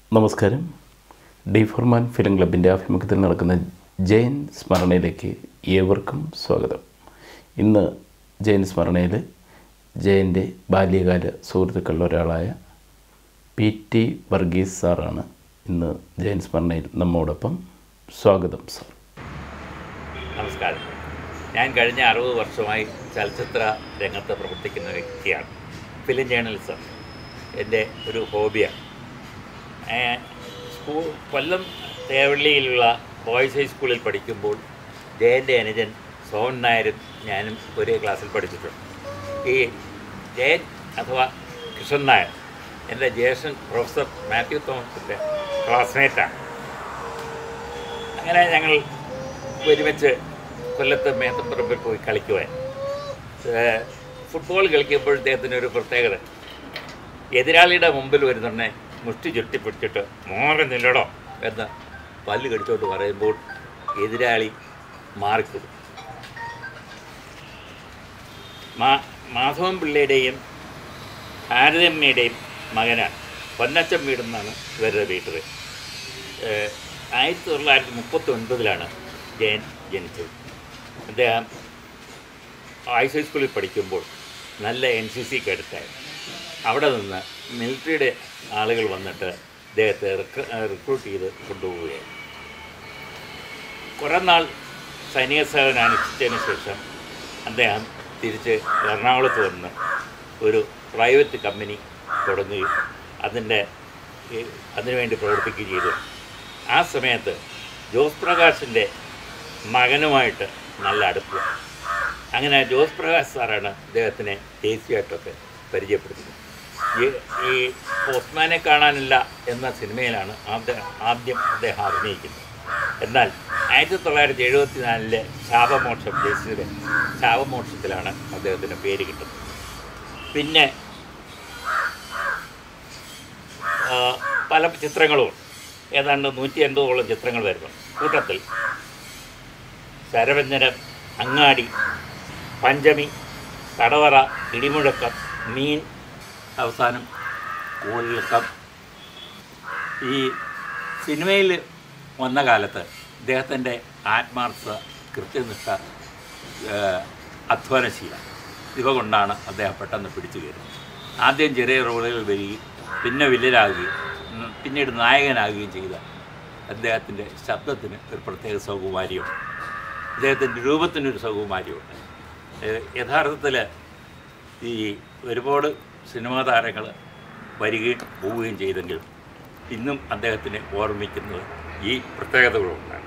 നമസ്കാരം ഡി ഫോർമാൻ ഫിലിം ക്ലബിൻ്റെ ആഭിമുഖ്യത്തിൽ നടക്കുന്ന ജയൻ സ്മരണയിലേക്ക് ഏവർക്കും സ്വാഗതം ഇന്ന് ജയൻ സ്മരണയിൽ ജയൻ്റെ ബാല്യകാല സുഹൃത്തുക്കളിൽ ഒരാളായ പി ടി വർഗീസ് സാറാണ് ഇന്ന് ജയൻ സ്മരണയിൽ നമ്മോടൊപ്പം സ്വാഗതം സാർ നമസ്കാരം ഞാൻ കഴിഞ്ഞ അറുപത് വർഷമായി ചലച്ചിത്ര രംഗത്ത് പ്രവർത്തിക്കുന്ന വ്യക്തിയാണ് ഫിലിം ജേർണലിസം എൻ്റെ ഒരു ഹോബിയാണ് ഏഹ് സ്കൂൾ കൊല്ലം തേവള്ളിയിലുള്ള ബോയ്സ് ഹൈസ്കൂളിൽ പഠിക്കുമ്പോൾ ജയൻ്റെ അനുജൻ സോഹൻ നായരും ഞാനും ഒരേ ക്ലാസ്സിൽ പഠിച്ചിട്ടുണ്ട് ഈ ജയൻ അഥവാ കൃഷ്ണൻ നായർ എൻ്റെ ജ്യേഷ്ഠൻ പ്രൊഫസർ മാത്യു തോമസിൻ്റെ ക്ലാസ്മേറ്റാണ് അങ്ങനെ ഞങ്ങൾ ഒരുമിച്ച് കൊല്ലത്ത് മേത്തപ്പറമ്പിൽ പോയി കളിക്കുവാൻ ഏഹ് ഫുട്ബോൾ കളിക്കുമ്പോൾ ഇദ്ദേഹത്തിന് ഒരു പ്രത്യേകത എതിരാളിയുടെ മുമ്പിൽ വരുന്നുണ്ടെ മുഷ്ടി ചുട്ടിപ്പിടിച്ചിട്ട് മോറെ നില്ലടോ എന്ന് പല്ല് കടിച്ചോണ്ട് പറയുമ്പോൾ എതിരാളി മാറിക്കൊടുക്കും മാ മാധവൻ പിള്ളയുടെയും ഭാരതമ്മയുടെയും മകനാണ് പൊന്നച്ചൻ വീടെന്നാണ് ഇവരുടെ വീട്ടിൽ ഏഹ് ആയിരത്തി തൊള്ളായിരത്തി മുപ്പത്തി ഒൻപതിലാണ് ജയൻ ജനിച്ചത് അദ്ദേഹം ഹൈസ് ഹൈസ്കൂളിൽ പഠിക്കുമ്പോൾ നല്ല എൻ സി സി കരുത്തായിരുന്നു അവിടെ നിന്ന് മിലിറ്ററിയുടെ ആളുകൾ വന്നിട്ട് അദ്ദേഹത്തെ റിക്രൂട്ട് ചെയ്ത് കൊണ്ടുപോവുകയായിരുന്നു കുറേ നാൾ സൈനിക സേവനം അനുഷ്ഠിച്ചതിന് ശേഷം അദ്ദേഹം തിരിച്ച് എറണാകുളത്ത് വന്ന് ഒരു പ്രൈവറ്റ് കമ്പനി തുടങ്ങുകയും അതിൻ്റെ ഈ അതിനുവേണ്ടി പ്രവർത്തിക്കുകയും ചെയ്തു ആ സമയത്ത് ജോസ് പ്രകാശിൻ്റെ മകനുമായിട്ട് നല്ല അടുപ്പം അങ്ങനെ ജോസ് പ്രകാശ് സാറാണ് അദ്ദേഹത്തിനെ ദേശീയമായിട്ടൊക്കെ പരിചയപ്പെടുത്തുന്നത് ഈ ഈ പോസ്റ്റ്മാനെ കാണാനില്ല എന്ന സിനിമയിലാണ് ആദ്യ ആദ്യം അദ്ദേഹം അഭിനയിക്കുന്നത് എന്നാൽ ആയിരത്തി തൊള്ളായിരത്തി എഴുപത്തി നാലിലെ ശാപമോക്ഷം ദേശീയയുടെ ശാപമോക്ഷത്തിലാണ് അദ്ദേഹത്തിന് പേര് കിട്ടുന്നത് പിന്നെ ആ, പല ചിത്രങ്ങളും ഏതാണ്ട് നൂറ്റി എൺപതോളം ചിത്രങ്ങൾ വരുന്നു കൂട്ടത്തിൽ ശരവഞ്ചനം അങ്ങാടി പഞ്ചമി തടവറ ഇടിമുഴക്കം മീൻ അവസാനം കോളിളക്കം ഈ സിനിമയിൽ വന്ന കാലത്ത് ഇദ്ദേഹത്തിൻ്റെ ആത്മാർത്ഥ കൃത്യനിഷ്ഠ ഏഹ്, അധ്വാനശീലം ഇവ കൊണ്ടാണ് അദ്ദേഹം പെട്ടെന്ന് പിടിച്ചു കയറുന്നത് ആദ്യം ചെറിയ റോളുകൾ വരികയും പിന്നെ വില്ലനാകുകയും ഉം, പിന്നീട് നായകനാകുകയും ചെയ്ത അദ്ദേഹത്തിൻ്റെ ശബ്ദത്തിന് ഒരു പ്രത്യേക സൗകുമാര്യമുണ്ട് അദ്ദേഹത്തിൻ്റെ രൂപത്തിനൊരു സൗകുമാര്യമുണ്ട് ഏഹ്, യഥാർത്ഥത്തിൽ ഈ ഒരുപാട് സിനിമാ താരങ്ങൾ വരികയും പോവുകയും ചെയ്തെങ്കിലും ഇന്നും അദ്ദേഹത്തിനെ ഓർമ്മിക്കുന്നത് ഈ പ്രത്യേകതകളുണ്ടാണ്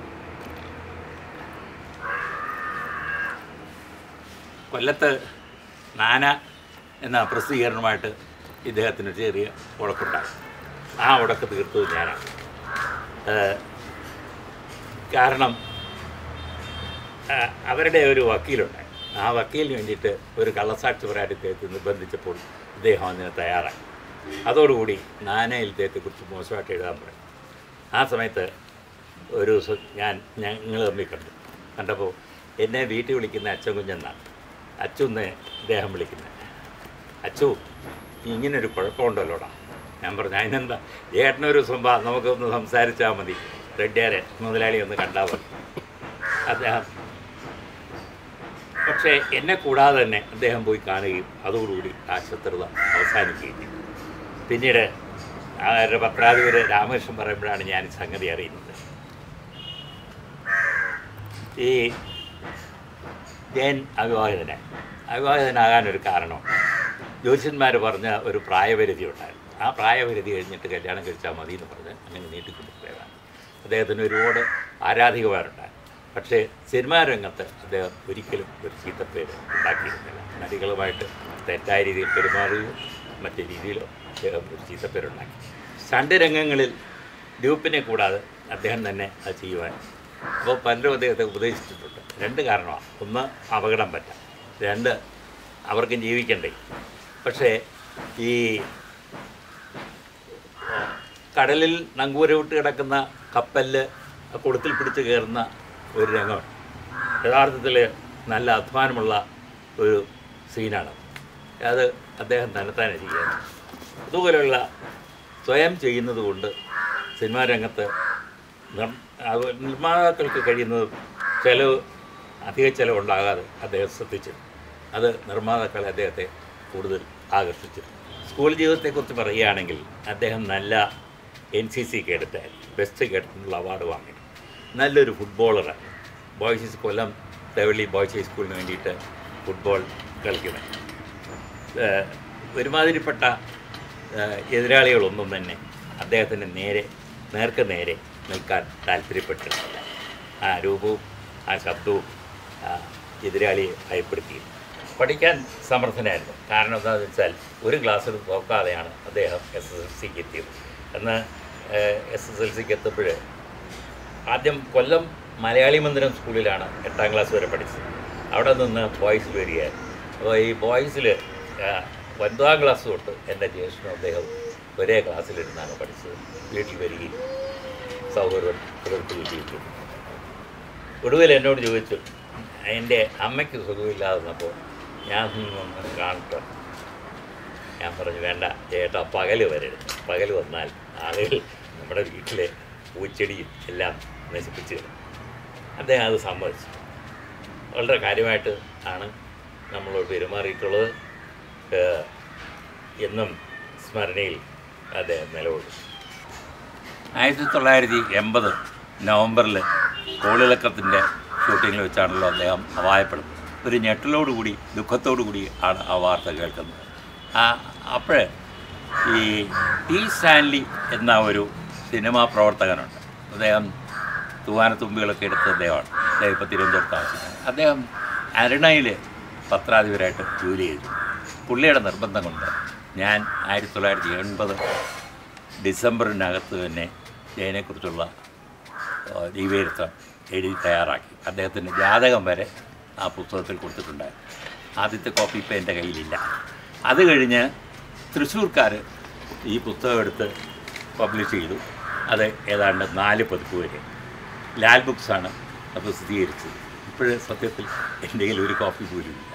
കൊല്ലത്ത് നാന എന്ന പ്രസിദ്ധീകരണമായിട്ട് ഇദ്ദേഹത്തിന് ചെറിയ ഉടക്കുണ്ടായി ആ ഉടക്ക് തീർത്തത് ഞാനാണ് ഏഹ്, കാരണം ആ, അവരുടെ ഒരു വക്കീലുണ്ടായി ആ വക്കീലിന് വേണ്ടിയിട്ട് ഒരു കള്ളസാക്ഷി പറയാൻ ഇദ്ദേഹത്തെ നിർബന്ധിച്ചപ്പോൾ ഇദ്ദേഹം അതിന് തയ്യാറായി അതോടുകൂടി നാനയിൽ ഇദ്ദേഹത്തെക്കുറിച്ച് മോശമായിട്ട് എഴുതാൻ പറയും ആ സമയത്ത് ഒരു ദിവസം ഞാൻ ഞങ്ങൾ തമ്മിൽ കണ്ടു കണ്ടപ്പോൾ എന്നെ വീട്ടിൽ വിളിക്കുന്ന അച്ഛൻ കുഞ്ഞെന്നാണ് അച്ഛന്ന് ഇദ്ദേഹം വിളിക്കുന്നത് അച്ചു ഇങ്ങനൊരു കുഴപ്പമുണ്ടല്ലോടാ ഞാൻ പറഞ്ഞു അതിനെന്താ ഏട്ടനൊരു സംഭവ നമുക്കൊന്ന് സംസാരിച്ചാൽ മതി റെഡ്ഡിയാരെ മുതലാളി ഒന്ന് കണ്ടാൽ മതി അദ്ദേഹം പക്ഷേ എന്നെ കൂടാതെ തന്നെ അദ്ദേഹം പോയി കാണുകയും അതോടുകൂടി ആ ശത്രുത അവസാനിക്കുകയും ചെയ്തു പിന്നീട് അവരുടെ പത്രാധിപര് രാമകൃഷ്ണൻ പറയുമ്പോഴാണ് ഞാൻ ഈ സംഗതി അറിയുന്നത് ഈ ജയൻ അവിവാഹിതനായി അവിവാഹിതനാകാനൊരു കാരണം ജ്യോത്സ്യന്മാർ പറഞ്ഞ ഒരു പ്രായപരിധി ഉണ്ടായിരുന്നു ആ പ്രായപരിധി കഴിഞ്ഞിട്ട് കല്യാണം കഴിച്ചാൽ മതി എന്ന് പറഞ്ഞ് അങ്ങനെ നീട്ടിക്കൊണ്ടുപോയതാണ് അദ്ദേഹത്തിന് ഒരുപാട് ആരാധികമാരുണ്ടായിരുന്നു പക്ഷേ സിനിമാ രംഗത്ത് അദ്ദേഹം ഒരിക്കലും ഒരു ചീത്തപ്പേര് ഉണ്ടാക്കിയിരുന്നില്ല നടികളുമായിട്ട് തെറ്റായ രീതിയിൽ പെരുമാറുകയോ മറ്റു രീതിയിലോ അദ്ദേഹം ഒരു ചീത്തപ്പേരുണ്ടാക്കി സ്റ്റണ്ട് രംഗങ്ങളിൽ ഗ്രൂപ്പിനെ കൂടാതെ അദ്ദേഹം തന്നെ അത് ചെയ്യുവാൻ അപ്പോൾ പലരും അദ്ദേഹത്തെ ഉപദേശിച്ചിട്ടുണ്ട് രണ്ട് കാരണമാണ് ഒന്ന് അപകടം പറ്റാം രണ്ട് അവർക്കും ജീവിക്കണ്ടേ പക്ഷേ ഈ കടലിൽ നങ്കൂര വിട്ട് കിടക്കുന്ന കപ്പലിൽ കൊടുത്തിൽ പിടിച്ച് കയറുന്ന ഒരു രംഗമാണ് യഥാർത്ഥത്തിൽ നല്ല അധ്വാനമുള്ള ഒരു സീനാണ് അത് അദ്ദേഹം തന്നെത്താനെ ചെയ്യുന്നത് അതുപോലെയുള്ള സ്വയം ചെയ്യുന്നത് കൊണ്ട് സിനിമാ രംഗത്ത് നിർ- അത് നിർമ്മാതാക്കൾക്ക് കഴിയുന്നത് ചിലവ് അധിക ചിലവുണ്ടാകാതെ അദ്ദേഹം ശ്രദ്ധിച്ചു അത് നിർമ്മാതാക്കളെ അദ്ദേഹത്തെ കൂടുതൽ ആകർഷിച്ചു സ്കൂൾ ജീവിതത്തെക്കുറിച്ച് പറയുകയാണെങ്കിൽ അദ്ദേഹം നല്ല എൻ സി സി കേഡറ്റായിരുന്നു ബെസ്റ്റ് കേഡറ്റിനുള്ള അവാർഡ് വാങ്ങി നല്ലൊരു ഫുട്ബോളറാണ് boys high Kollam Thevally boys ഹൈസ്കൂളിന് വേണ്ടിയിട്ട് ഫുട്ബോൾ കളിക്കുന്നത് ഏഹ് ഒരുമാതിരിപ്പെട്ട ഏഹ് എതിരാളികളൊന്നും തന്നെ അദ്ദേഹത്തിന് നേരെ നേർക്ക് നേരെ നിൽക്കാൻ താല്പര്യപ്പെട്ടിട്ടില്ല ആ രൂപവും ആ ശബ്ദവും ആ എതിരാളിയെ ഭയപ്പെടുത്തി പഠിക്കാൻ സമർത്ഥനായിരുന്നു കാരണം എന്താണെന്ന് വെച്ചാൽ ഒരു ക്ലാസ്സിൽ നോക്കാതെയാണ് അദ്ദേഹം എസ് എസ് എൽ സിക്ക് എത്തിയത് എന്ന് എസ് എസ് എൽ സിക്ക് എത്തുമ്പോൾ ആദ്യം കൊല്ലം മലയാളി മന്ദിരം സ്കൂളിലാണ് എട്ടാം ക്ലാസ് വരെ പഠിച്ചത് അവിടെ നിന്ന് ബോയ്സിൽ വരികയായിരുന്നു അപ്പോൾ ഈ ബോയ്സിൽ ഒൻപതാം ക്ലാസ് തൊട്ട് എൻ്റെ ജ്യേഷ്ഠനും അദ്ദേഹം ഒരേ ക്ലാസ്സിലിരുന്നാണ് പഠിച്ചത് വീട്ടിൽ വരികയും സൗകര്യം പുലർത്തുകയും ഒടുവിൽ എന്നോട് ചോദിച്ചു എൻ്റെ അമ്മയ്ക്ക് സുഖമില്ലാതെ വന്നപ്പോൾ ഞാൻ ഒന്ന് കാണട്ടെ ഞാൻ പറഞ്ഞു വേണ്ട ചേട്ടാ പകൽ വരരുത് പകൽ വന്നാൽ ആളുകൾ നമ്മുടെ വീട്ടിലെ പൂച്ചെടിയും എല്ലാം നശിപ്പിച്ച് കളയും. അദ്ദേഹം അത് സമ്മതിച്ചു വളരെ കാര്യമായിട്ട് ആണ് നമ്മളോട് പെരുമാറിയിട്ടുള്ളത് ഏഹ് എന്നും സ്മരണയിൽ അദ്ദേഹം നിലകൊള്ളും ആയിരത്തി തൊള്ളായിരത്തി എൺപത് നവംബറിൽ കോളിളക്കത്തിൻ്റെ ഷൂട്ടിങ്ങിൽ വെച്ചാണല്ലോ അദ്ദേഹം അപായപ്പെടുന്നത് ഒരു ഞെട്ടലോടുകൂടി ദുഃഖത്തോടുകൂടി ആണ് ആ വാർത്ത കേൾക്കുന്നത് ആ അപ്പോൾ ഈ ടി സ്റ്റാൻലി എന്ന ഒരു സിനിമാ പ്രവർത്തകനുണ്ട് അദ്ദേഹം തൂവാനത്തുമ്പികളൊക്കെ എടുത്ത അദ്ദേഹമാണ് അദ്ദേഹം ഇപ്പോൾ തിരുവനന്തപുരത്ത് താമസിക്കുന്നത് അദ്ദേഹം അരുണയിൽ പത്രാധിപരായിട്ട് ജോലി ചെയ്തു പുള്ളിയുടെ നിർബന്ധം കൊണ്ട് ഞാൻ ആയിരത്തി തൊള്ളായിരത്തി എൺപത് ഡിസംബറിനകത്ത് തന്നെ ജയനെക്കുറിച്ചുള്ള ഏഹ്, ജീവചരിത്രം എഴുതി തയ്യാറാക്കി അദ്ദേഹത്തിൻ്റെ ജാതകം വരെ ആ പുസ്തകത്തിൽ കൊടുത്തിട്ടുണ്ടായിരുന്നു ആദ്യത്തെ കോപ്പി ഇപ്പം എൻ്റെ കയ്യിലില്ല അത് കഴിഞ്ഞ് തൃശ്ശൂർക്കാർ ഈ പുസ്തകം എടുത്ത് പബ്ലിഷ് ചെയ്തു അത് ഏതാണ്ട് നാല് പതിപ്പ് വരെ ലാൽ ബുക്സാണ് അത് പ്രസിദ്ധീകരിച്ചത് ഇപ്പോഴ് സത്യത്തിൽ എൻ്റെ കയ്യിൽ ഒരു കോപ്പി പോലും ഇല്ല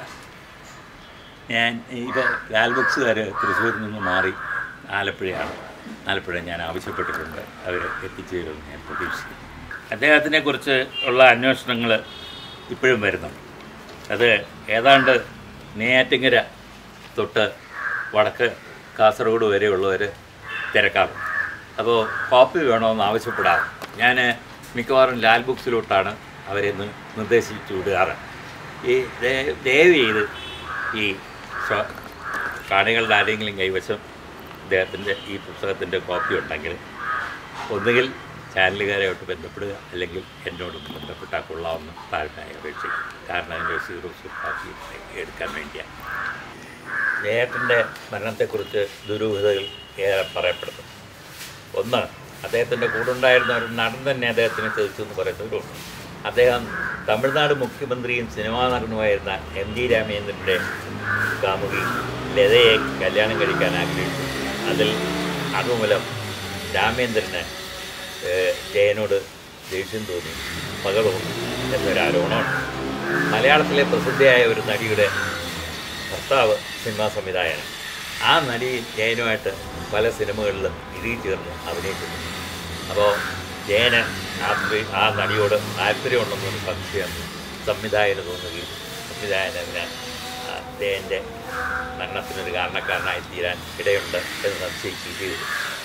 ഞാൻ ഇപ്പോൾ ലാൽ ബുക്സുകാർ തൃശ്ശൂരിൽ നിന്ന് മാറി ആലപ്പുഴയാണ് ആലപ്പുഴ ഞാൻ ആവശ്യപ്പെട്ടിട്ടുണ്ട് അവർ എത്തിച്ചു തരുമെന്ന് ഞാൻ പ്രതീക്ഷിക്കുന്നു അദ്ദേഹത്തിനെ കുറിച്ച് ഉള്ള അന്വേഷണങ്ങൾ ഇപ്പോഴും വരുന്നുണ്ട് അത് ഏതാണ്ട് നെയ്യാറ്റിങ്കര തൊട്ട് വടക്ക് കാസർഗോഡ് വരെയുള്ളവർ തിരക്കാറുണ്ട് അപ്പോൾ കോപ്പി വേണമെന്ന് ആവശ്യപ്പെടാറ് ഞാൻ മിക്കവാറും ലാൽ ബുക്സിലോട്ടാണ് അവരെ നി- നിർദ്ദേശിച്ചു വിടാറ് ഈ ദേ- ദയവ് ചെയ്ത് ഈ സ്വ- കാണികളുടെ ആരെങ്കിലും കൈവശം അദ്ദേഹത്തിൻ്റെ ഈ പുസ്തകത്തിൻ്റെ കോപ്പി ഉണ്ടെങ്കിൽ ഒന്നുകിൽ ചാനലുകാരായിട്ട് ബന്ധപ്പെടുക അല്ലെങ്കിൽ എന്നോടൊന്ന് ബന്ധപ്പെട്ടാൽ കൊള്ളാമെന്ന് താഴ്മയായി അപേക്ഷിക്കും കാരണം അതിൻ്റെ സീറോ കോപ്പി എടുക്കാൻ വേണ്ടിയാണ് ജയേട്ടൻ്റെ മരണത്തെക്കുറിച്ച് ദുരൂഹതകൾ ഏറെ പറയപ്പെടുന്നു ഒന്ന് അദ്ദേഹത്തിൻ്റെ കൂടെ ഒരു നടൻ തന്നെ അദ്ദേഹത്തിനെ ചതിച്ചു എന്ന് പറയുന്നവരുണ്ട് അദ്ദേഹം തമിഴ്നാട് മുഖ്യമന്ത്രിയും സിനിമാ നടനുമായിരുന്ന എം ജി രാമേന്ദ്രൻ്റെ കാമുകി ലതയെ കല്യാണം കഴിക്കാൻ ആഗ്രഹിച്ചു അതിൽ അതുമൂലം രാമേന്ദ്രന് ഏഹ്, ജയനോട് ദേഷ്യം തോന്നി പകർന്നു എന്നൊരു ആരോപണമുണ്ട് മലയാളത്തിലെ പ്രസിദ്ധയായ ഒരു നടിയുടെ ഭർത്താവ് സിനിമാ സംവിധായകൻ ആ നടി ജയനുമായിട്ട് പല സിനിമകളിലും ഇഴുകി ചേർന്ന് അഭിനയിച്ചിട്ടുണ്ട് അപ്പോൾ ജയന് ആ സ്ത്രീ ആ നടിയോട് താല്പര്യമുണ്ടെന്നൊരു സംശയം സംവിധായകന് തോന്നുകയും സംവിധായകൻ അതിന് ആ ജയൻ്റെ മരണത്തിനൊരു കാരണക്കാരനായി തീരാൻ ഇടയുണ്ട് എന്ന് സംശയിക്കുകയും ചെയ്തു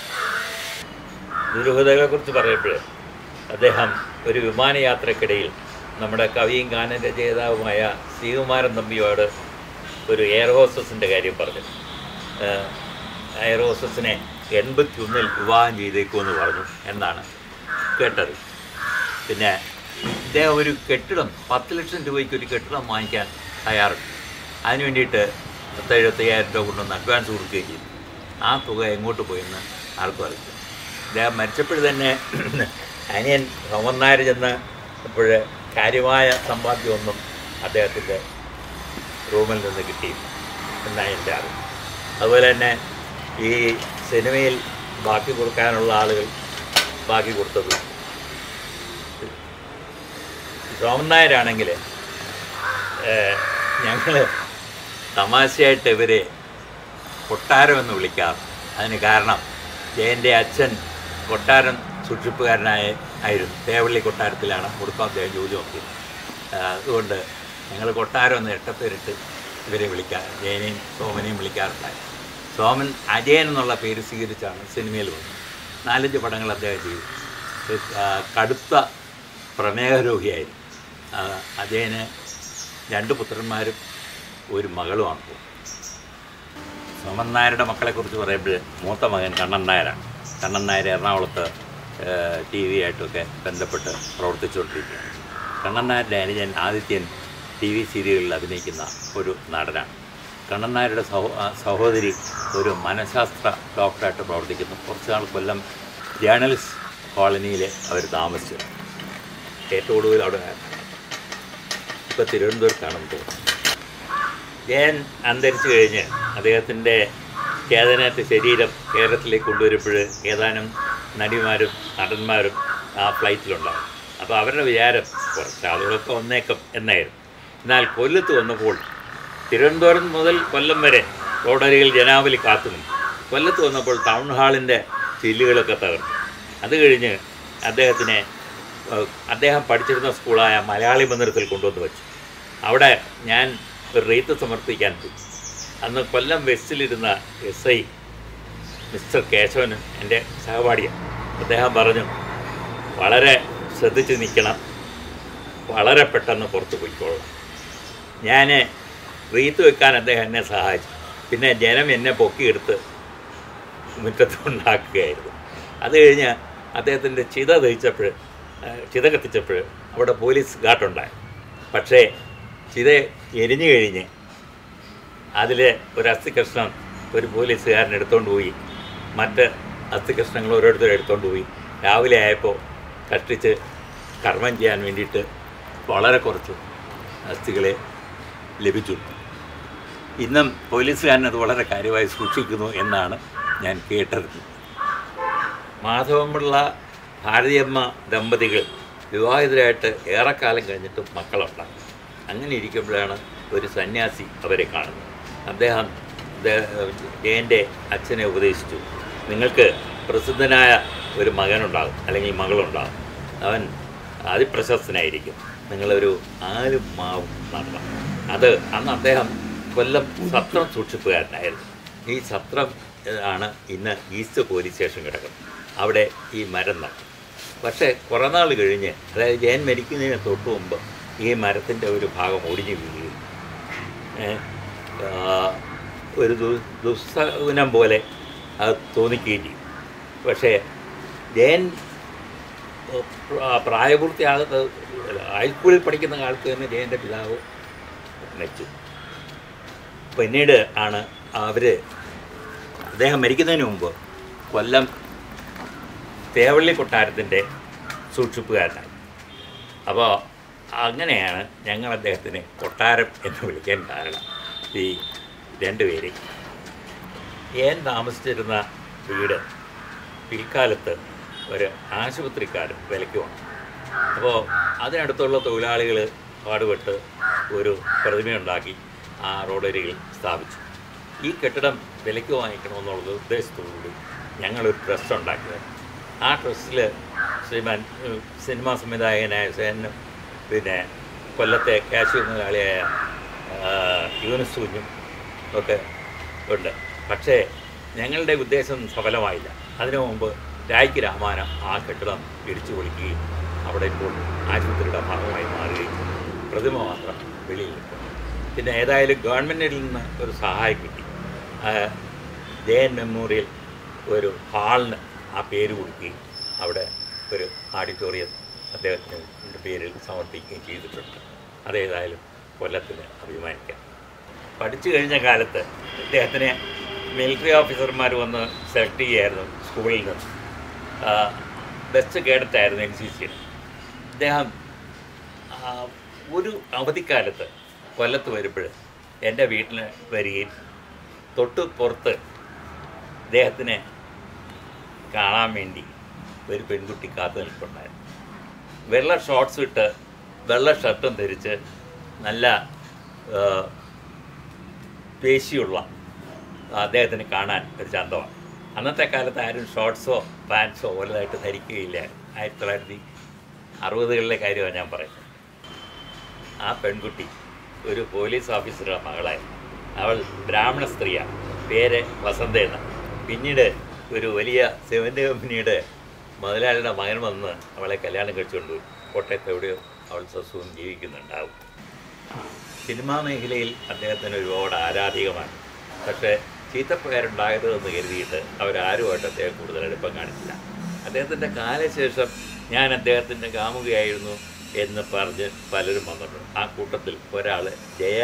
ദുരൂഹതകളെക്കുറിച്ച് പറയുമ്പോൾ അദ്ദേഹം ഒരു വിമാനയാത്രക്കിടയിൽ നമ്മുടെ കവിയും ഗാന രചയിതാവുമായ ശ്രീകുമാരൻ തമ്പിയോട് ഒരു എയർ ഹോസ്റ്റസിൻ്റെ കാര്യം പറഞ്ഞു ഏഹ് എയർ ഹോസ്റ്റസിനെ എൺപത്തി ഒന്നിൽ വിവാഹം ചെയ്തേക്കുമെന്ന് പറഞ്ഞു എന്നാണ് കേട്ടത് പിന്നെ ഇദ്ദേഹം ഒരു കെട്ടിടം പത്ത് ലക്ഷം രൂപയ്ക്ക് ഒരു കെട്ടിടം വാങ്ങിക്കാൻ തയ്യാറുണ്ട് അതിന് വേണ്ടിയിട്ട് പത്ത് എഴുപത്തയ്യായിരം രൂപ കൊണ്ടുവന്ന് അഡ്വാൻസ് കൊടുക്കുകയും ചെയ്തു ആ തുക എങ്ങോട്ട് പോയെന്ന് ആർക്കും അറിയില്ല അദ്ദേഹം മരിച്ചപ്പോൾ തന്നെ അനിയൻ സോമൻ നായർ ചെന്ന് അപ്പോൾ കാര്യമായ സമ്പാദ്യമൊന്നും അദ്ദേഹത്തിൻ്റെ റൂമിൽ നിന്ന് കിട്ടി എന്നാണ് എൻ്റെ അറിവ് അതുപോലെ തന്നെ ഈ സിനിമയിൽ ബാക്കി കൊടുക്കാനുള്ള ആളുകൾ ബാക്കി കൊടുത്തത് സോമൻ നായരാണെങ്കിൽ ഞങ്ങൾ തമാശയായിട്ട് ഇവരെ കൊട്ടാരം എന്ന് വിളിക്കാറ് അതിന് കാരണം ജയൻ്റെ അച്ഛൻ കൊട്ടാരം സൂക്ഷിപ്പുകാരനായ ആയിരുന്നു തേവള്ളി കൊട്ടാരത്തിലാണ് മുടുക്കം അദ്ദേഹം ജോലി നോക്കിയത് ആ, അതുകൊണ്ട് ഞങ്ങൾ കൊട്ടാരം എന്ന് എട്ടപ്പേരിട്ട് ഇവരെ വിളിക്കാൻ ജയനെയും സോമനെയും വിളിക്കാറുണ്ടായി സോമൻ അജയൻ എന്നുള്ള പേര് സ്വീകരിച്ചാണ് സിനിമയിൽ വന്നത് നാലഞ്ച് പടങ്ങൾ അദ്ദേഹം ചെയ്തു ഇത്, ആ, കടുത്ത പ്രമേഹരോഗിയായിരുന്നു ആ, അജയന് രണ്ട് പുത്രന്മാരും ഒരു മകളുമാണ് ഇപ്പോൾ സോമൻ നായരുടെ മക്കളെക്കുറിച്ച് പറയുമ്പോൾ മൂത്ത മകൻ കണ്ണൻ നായരാണ് കണ്ണൻ നായർ എറണാകുളത്ത് ടി വി ആയിട്ടൊക്കെ ബന്ധപ്പെട്ട് പ്രവർത്തിച്ചുകൊണ്ടിരിക്കുകയാണ് കണ്ണൻ നായരുടെ അനുജൻ ആദിത്യൻ ടി വി സീരിയലിൽ അഭിനയിക്കുന്ന ഒരു നടനാണ് കണ്ണൻ നായരുടെ സഹോ ആ, സഹോദരി ഒരു മനഃശാസ്ത്ര ഡോക്ടറായിട്ട് പ്രവർത്തിക്കുന്നു കുറച്ച് നാൾ കൊല്ലം ജേർണലിസ്റ്റ് കോളനിയിൽ അവർ താമസിച്ചു ഏറ്റവും ഒടുവിൽ അവിടെ ഇപ്പോൾ തിരുവനന്തപുരത്താണെന്ന് തോന്നുന്നു ജയൻ അന്തരിച്ചു കഴിഞ്ഞ് അദ്ദേഹത്തിൻ്റെ ചേതനേറ്റ ശരീരം കേരളത്തിലേക്ക് കൊണ്ടുവരുമ്പോൾ ഏതാനും നടിമാരും നടന്മാരും ആ ഫ്ലൈറ്റിലുണ്ടാവും അപ്പോൾ അവരുടെ വിചാരം കുറച്ച് ആളുകളൊക്കെ വന്നേക്കും എന്നായിരുന്നു എന്നാൽ കൊല്ലത്ത് വന്നപ്പോൾ തിരുവനന്തപുരം മുതൽ കൊല്ലം വരെ റോഡരികിൽ ജനാവലി കാത്തുനിന്നു കൊല്ലത്ത് വന്നപ്പോൾ ടൗൺ ഹാളിൻ്റെ ചില്ലുകളൊക്കെ തകർന്നു അത് കഴിഞ്ഞ് അദ്ദേഹത്തിനെ ഏഹ്, അദ്ദേഹം പഠിച്ചിരുന്ന സ്കൂളായ മലയാളി മന്ദിരത്തിൽ കൊണ്ടുവന്ന് വെച്ചു അവിടെ ഞാൻ ഒരു റീത്ത് സമർപ്പിക്കാൻ പോയി അന്ന് കൊല്ലം വെസ്റ്റിലിരുന്ന എസ് ഐ മിസ്റ്റർ കേശവൻ എൻ്റെ സഹപാഠിയാണ് അദ്ദേഹം പറഞ്ഞു വളരെ ശ്രദ്ധിച്ച് നിൽക്കണം വളരെ പെട്ടെന്ന് പുറത്ത് പോയിക്കോളാം ഞാൻ റീത്ത് വെക്കാൻ അദ്ദേഹം എന്നെ സഹായിച്ചു പിന്നെ ജനം എന്നെ പൊക്കിയെടുത്ത് മുറ്റത്ത് ഉണ്ടാക്കുകയായിരുന്നു അത് കഴിഞ്ഞ് അദ്ദേഹത്തിൻ്റെ ചിത ദഹിച്ചപ്പോൾ ചിത കത്തിച്ചപ്പോൾ അവിടെ പോലീസ് ഗാർഡുണ്ടായി പക്ഷേ ചിത എരിഞ്ഞു കഴിഞ്ഞ് അതിലെ ഒരു അസ്ഥികഷ്ണം ഒരു പോലീസുകാരൻ എടുത്തുകൊണ്ട് പോയി മറ്റ് അസ്ഥികഷ്ണങ്ങൾ ഓരോരുത്തരും എടുത്തുകൊണ്ട് പോയി രാവിലെ ആയപ്പോൾ കഷ്ടിച്ച് കർമ്മം ചെയ്യാൻ വേണ്ടിയിട്ട് വളരെ കുറച്ച് അസ്ഥികളെ ലഭിച്ചു ഇന്നും പോലീസുകാരൻ അത് വളരെ കാര്യമായി സൂക്ഷിക്കുന്നു എന്നാണ് ഞാൻ കേട്ടത് മാധവമുള്ള ഭാരതിയമ്മ ദമ്പതികൾ വിവാഹിതരായിട്ട് ഏറെക്കാലം കഴിഞ്ഞിട്ടും മക്കളുണ്ടാകും അങ്ങനെ ഇരിക്കുമ്പോഴാണ് ഒരു സന്യാസി അവരെ കാണുന്നത് അദ്ദേഹം ജയൻ്റെ അച്ഛനെ ഉപദേശിച്ചു നിങ്ങൾക്ക് പ്രസിദ്ധനായ ഒരു മകനുണ്ടാകും അല്ലെങ്കിൽ മകളുണ്ടാകും അവൻ അതിപ്രശസ്തനായിരിക്കും നിങ്ങളൊരു ആലും മാവും നടണം അത് അന്ന് അദ്ദേഹം കൊല്ലം സത്രം സൂക്ഷിപ്പുകാരനായിരുന്നു ഈ സത്രം ഏഹ്, ആണ് ഇന്ന് ഈസ്റ്റ് പോലീസ് സ്റ്റേഷൻ കിടക്കുന്നത് അവിടെ ഈ മരം നട്ടു പക്ഷേ കുറേ നാൾ കഴിഞ്ഞ് അതായത് ജയൻ മരിക്കുന്നതിന് തൊട്ട് മുമ്പ് ഈ മരത്തിൻ്റെ ഒരു ഭാഗം ഒടിഞ്ഞു വീഴുകയും ഏ, ആ, ഒരു ദു ദുസ്സഹനം പോലെ അത് തോന്നിക്കുകയും ചെയ്യും പക്ഷേ ജയൻ ഏ, പ്ര- പ്രായപൂർത്തിയാകുന്ന ഹൈസ്കൂളിൽ പഠിക്കുന്ന കാലത്ത് തന്നെ ജയൻ്റെ പിതാവ് മരിച്ചു പിന്നീട് ആണ് അവർ അദ്ദേഹം മരിക്കുന്നതിന് മുമ്പ് കൊല്ലം തേവള്ളി കൊട്ടാരത്തിൻ്റെ സൂക്ഷിപ്പുകാരനായി അപ്പോൾ അങ്ങനെയാണ് ഞങ്ങൾ അദ്ദേഹത്തിനെ കൊട്ടാരം എന്ന് വിളിക്കാൻ കാരണം ഈ രണ്ടുപേരെ ഞാൻ താമസിച്ചിരുന്ന വീട് പിൽക്കാലത്ത് ഒരു ആശുപത്രിക്കാരൻ വിലയ്ക്ക് വന്നു അപ്പോൾ അതിനടുത്തുള്ള തൊഴിലാളികൾ പാടുപെട്ട് ഒരു പ്രതിമയുണ്ടാക്കി ആ റോഡരികിൽ സ്ഥാപിച്ചു ഈ കെട്ടിടം വിലയ്ക്ക് വാങ്ങിക്കണമെന്നുള്ള ഉദ്ദേശത്തോടുകൂടി ഞങ്ങളൊരു ട്രസ്റ്റ് ഉണ്ടാക്കിയത് ആ ട്രസ്റ്റിൽ ശ്രീമാൻ ഉം, സിനിമാ സംവിധായകനായ സേനും പിന്നെ കൊല്ലത്തെ കാശി മുതലാളിയായ ആ, യൂനിസ് കുഞ്ഞും ഒക്കെ ഉണ്ട് പക്ഷേ ഞങ്ങളുടെ ഉദ്ദേശം സഫലമായില്ല അതിനു മുമ്പ് രായ്ക്ക് രാമാനം ആ കെട്ടിടം ഇടിച്ചു പൊളിക്കുകയും അവിടെ ഇപ്പോൾ ആശുപത്രിയുടെ ഭാഗമായി മാറുകയും പ്രതിമ മാത്രം വെളിയിൽ നിൽക്കും പിന്നെ ഏതായാലും ഗവൺമെൻറ്റിൽ നിന്ന് ഒരു സഹായം കിട്ടി ആ, ജയൻ മെമ്മോറിയൽ ഒരു ഹാളിന് ആ പേര് കൊടുക്കുകയും അവിടെ ഒരു ഓഡിറ്റോറിയം അദ്ദേഹത്തിൻ്റെ പേരിൽ സമർപ്പിക്കുകയും ചെയ്തിട്ടുണ്ട് അതേതായാലും കൊല്ലത്തിന് അഭിമാനിക്കാം പഠിച്ചു കഴിഞ്ഞ കാലത്ത് അദ്ദേഹത്തിനെ മിലിറ്ററി ഓഫീസർമാർ വന്ന് സെലക്ട് ചെയ്യായിരുന്നു സ്കൂളിൽ നിന്ന് ആ, ബെസ്റ്റ് കേഡറ്റായിരുന്നു എൻ സി സിയിൽ അദ്ദേഹം ആ, ഒരു അവധിക്കാലത്ത് കൊല്ലത്ത് വരുമ്പോൾ എൻ്റെ വീട്ടിൽ വരികയും തൊട്ട് പുറത്ത് അദ്ദേഹത്തിനെ കാണാൻ വേണ്ടി ഒരു പെൺകുട്ടി കാത്തു നിൽപ്പുണ്ടായിരുന്നു വെള്ള ഷോർട്ട്സ് ഇട്ട് വെള്ള ഷർട്ടും ധരിച്ച് നല്ല ആ, പേശിയുള്ള അദ്ദേഹത്തിന് കാണാൻ ഒരു ചന്തമാണ് അന്നത്തെ കാലത്ത് ആരും ഷോർട്ട്സോ പാൻസോ വലുതായിട്ട് ധരിക്കുകയില്ല ആയിരത്തി തൊള്ളായിരത്തി അറുപതുകളിലെ കാര്യമാണ് ഞാൻ പറയുന്നത് ആ പെൺകുട്ടി ഒരു പോലീസ് ഓഫീസറുടെ മകളായിരുന്നു അവൾ ബ്രാഹ്മണ സ്ത്രീയാണ് പേര് വസന്ത എന്ന് പിന്നീട് ഒരു വലിയ സിമൻ്റ് കമ്പനിയുടെ മുതലാളിയുടെ മകൻ വന്ന് അവളെ കല്യാണം കഴിച്ചുകൊണ്ടുപോയി കോട്ടയത്ത് എവിടെയോ അവൾ സ്വസ്ഥവും ജീവിക്കുന്നുണ്ടാവും സിനിമാ മേഖലയിൽ അദ്ദേഹത്തിന് ഒരുപാട് ആരാധികമാണ് പക്ഷേ ചീത്തപ്പേരുണ്ടാകരുതെന്ന് കരുതിയിട്ട് അവരാരുമായിട്ട് അദ്ദേഹം കൂടുതൽ അടുപ്പം കാണിച്ചില്ല അദ്ദേഹത്തിൻ്റെ കാലശേഷം ഞാൻ അദ്ദേഹത്തിൻ്റെ കാമുകയായിരുന്നു എന്ന് പറഞ്ഞ് പലരും വന്നിട്ടുണ്ട് ആ കൂട്ടത്തിൽ ഒരാൾ ജയ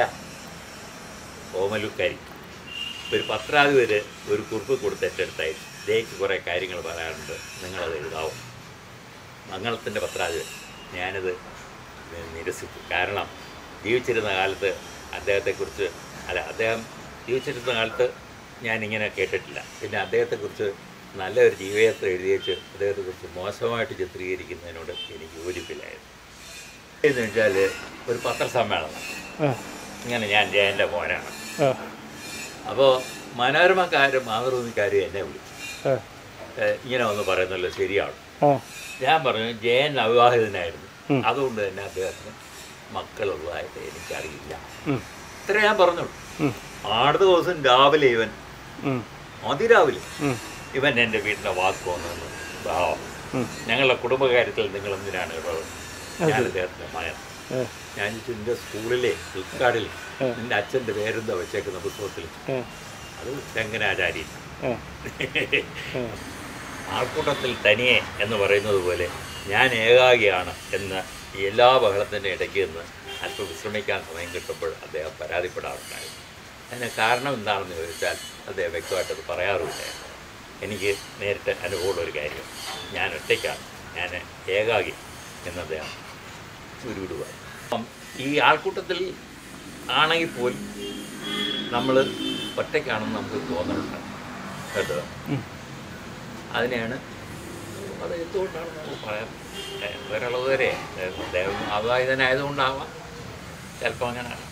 ഓമലുക്കാരി ഒരു പത്രാധിപര് ഒരു കുറിപ്പ് കൊടുത്ത് ഏറ്റെടുത്തായി ജയക്ക് കുറേ കാര്യങ്ങൾ പറയാറുണ്ട് നിങ്ങളത് എഴുതാവും മംഗളത്തിൻ്റെ പത്രാധിപൻ ഞാനത് നിരസിച്ചു കാരണം ജീവിച്ചിരുന്ന കാലത്ത് അദ്ദേഹത്തെക്കുറിച്ച് അല്ല അദ്ദേഹം ജീവിച്ചിരുന്ന കാലത്ത് ഞാനിങ്ങനെ കേട്ടിട്ടില്ല പിന്നെ അദ്ദേഹത്തെക്കുറിച്ച് നല്ലൊരു ജീവയാത്ര എഴുതി വെച്ച് അദ്ദേഹത്തെക്കുറിച്ച് മോശമായിട്ട് ചിത്രീകരിക്കുന്നതിനോട് എനിക്ക് യോജിപ്പില്ലായിരുന്നു എന്ന് വെച്ചാൽ ഒരു പത്രസമ്മേളനം ആ ഇങ്ങനെ ഞാൻ ജയൻ്റെ മോനാണ് ആ അപ്പോൾ മനോരമക്കാരും മാതൃഭൂമിക്കാരും എന്നെ വിളിച്ചു ആ ഏഹ് ഇങ്ങനെ ഒന്ന് പറയുന്നല്ലോ ശരിയാണ് ആ ഞാൻ പറഞ്ഞു ജയൻ അവിവാഹിതനായിരുന്നു ഉം. അതുകൊണ്ട് തന്നെ അദ്ദേഹത്തിന് മക്കളുള്ളതായിട്ട് എനിക്കറിയില്ല ഉം, ഇത്ര ഞാൻ പറഞ്ഞുള്ളൂ ഉം, അടുത്ത ദിവസം രാവിലെ ഇവൻ ഉം, അതിരാവിലെ ഉം, ഇവൻ എൻ്റെ വീട്ടിലെ വാക്ക് വന്നു ഭാവം ഉം. ഞങ്ങളുടെ കുടുംബകാര്യത്തിൽ നിങ്ങൾ എന്തിനാണ് ഇടപെടുന്നത് ഞാൻ അദ്ദേഹത്തിൻ്റെ മകൻ ആ, ഞാൻ ചോദിച്ചു എൻ്റെ സ്കൂളിലെ ഫ്ലിപ്കാർട്ടിൽ ആ. നിൻ്റെ അച്ഛൻ്റെ പേരെന്താ വെച്ചേക്കുന്ന പുസ്തകത്തിൽ ആ, അത് രംഗനാചാരി ആ, ആ. ആൾക്കൂട്ടത്തിൽ തനിയെ എന്ന് പറയുന്നത് പോലെ ഞാൻ ഏകാഗിയാണ് എന്ന് എല്ലാ ബഹളത്തിൻ്റെ ഇടയ്ക്ക് നിന്ന് അല്പം വിശ്രമിക്കാൻ സമയം കിട്ടുമ്പോൾ അദ്ദേഹം പരാതിപ്പെടാറുണ്ടായിരുന്നു അതിന് കാരണം എന്താണെന്ന് ചോദിച്ചാൽ അദ്ദേഹം വ്യക്തമായിട്ടത് പറയാറുമില്ല എനിക്ക് നേരിട്ട് അനുഭവമുള്ള ഒരു കാര്യം ഞാൻ ഒറ്റയ്ക്കാണ് ഞാൻ ഏകാഗി എന്ന് അദ്ദേഹം ഉരുവിടുക അപ്പം ഈ ആൾക്കൂട്ടത്തിൽ ആണെങ്കിൽ പോലും നമ്മൾ ഒറ്റയ്ക്കാണെന്ന് നമുക്ക് തോന്നുന്നുണ്ട് കേട്ടോ ഉം. അതിനെയാണ് അത് എന്തുകൊണ്ടാണെന്ന് നമുക്ക് പറയാം ഏഹ് ഒരളവ് വരെ ഏഹ് അദ്ദേഹം അവിവാഹിതനായതുകൊണ്ടാവാം ചിലപ്പോൾ അങ്ങനെയാണ്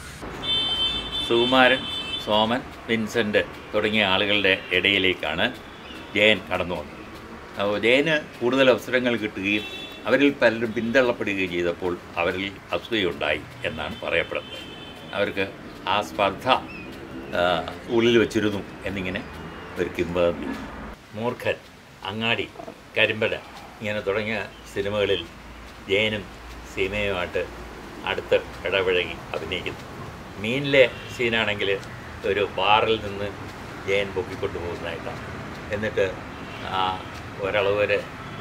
സുകുമാരൻ സോമൻ വിൻസെൻ്റ് തുടങ്ങിയ ആളുകളുടെ ഇടയിലേക്കാണ് ജയൻ കടന്നു വന്നത് അപ്പോൾ ജയന് കൂടുതൽ അവസരങ്ങൾ കിട്ടുകയും അവരിൽ പലരും പിന്തള്ളപ്പെടുകയും ചെയ്തപ്പോൾ അവരിൽ അസൂയുണ്ടായി എന്നാണ് പറയപ്പെടുന്നത് അവർക്ക് ആ സ്പർദ്ധ ആ, ഉള്ളിൽ വച്ചിരുന്നു എന്നിങ്ങനെ ഒരു കിംവദന്തി മൂർഖൻ അങ്ങാടി കരിമ്പട ഇങ്ങനെ തുടങ്ങിയ സിനിമകളിൽ ജയനും സീമയുമായിട്ട് അടുത്ത് ഇടപഴകി അഭിനയിക്കുന്നു മീനിലെ സീനാണെങ്കിൽ ഒരു ബാറിൽ നിന്ന് ജയൻ പൊക്കിക്കൊണ്ടു പോകുന്നതായിട്ടാണ് എന്നിട്ട് ആ ഒരളവ് വരെ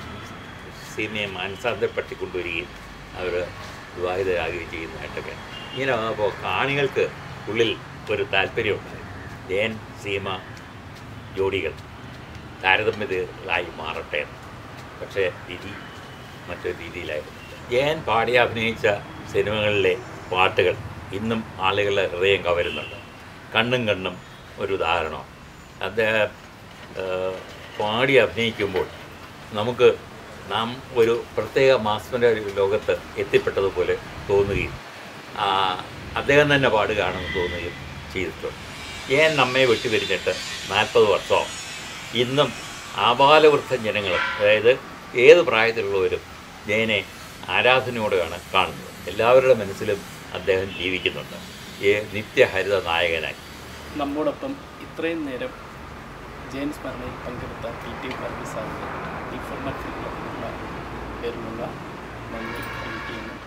സീമയെ മാനസാന്തരപ്പെടുത്തിക്കൊണ്ടുവരികയും അവർ വിവാഹിതരാകുകയും ചെയ്യുന്നതായിട്ടൊക്കെ ഇങ്ങനെ വന്നപ്പോൾ കാണികൾക്ക് ഉള്ളിൽ ഒരു താല്പര്യമുണ്ടായി ജയൻ സീമ ജോഡികൾ താരതമ്യതകളായി മാറട്ടെ എന്ന്. പക്ഷേ വിധി മറ്റൊരു രീതിയിലായിരുന്നു ജയൻ പാടി അഭിനയിച്ച സിനിമകളിലെ പാട്ടുകൾ ഇന്നും ആളുകളുടെ ഹൃദയം കവരുന്നുണ്ട് കണ്ണും കണ്ണും ഒരു ഉദാഹരണമാണ് അദ്ദേഹം ഏഹ്, പാടി അഭിനയിക്കുമ്പോൾ നമുക്ക് നാം ഒരു പ്രത്യേക മാസ്മര ലോകത്ത് എത്തിപ്പെട്ടതുപോലെ തോന്നുകയും ആ, അദ്ദേഹം തന്നെ പാടുകയാണെന്ന് തോന്നുകയും ചെയ്തിട്ടുണ്ട് ഞാൻ നമ്മെ വിട്ടുപിരിഞ്ഞിട്ട് നാൽപ്പത് വർഷവും ഇന്നും ആബാലവൃദ്ധം ജനങ്ങളും അതായത് ഏത് പ്രായത്തിലുള്ളവരും ജയനെ ആരാധനയോടെയാണ് കാണുന്നത് എല്ലാവരുടെ മനസ്സിലും അദ്ദേഹം ജീവിക്കുന്നുണ്ട് ഈ നിത്യഹരിത നായകനായി നമ്മോടൊപ്പം ഇത്രയും നേരം ജെയിൻ സ്മരണയിൽ പങ്കെടുത്ത പി ടി പാർട്ടി സാറിന് ഈ ഫോർമാറ്റ് പേരിലുള്ള നന്ദി അറിയിക്കുന്നു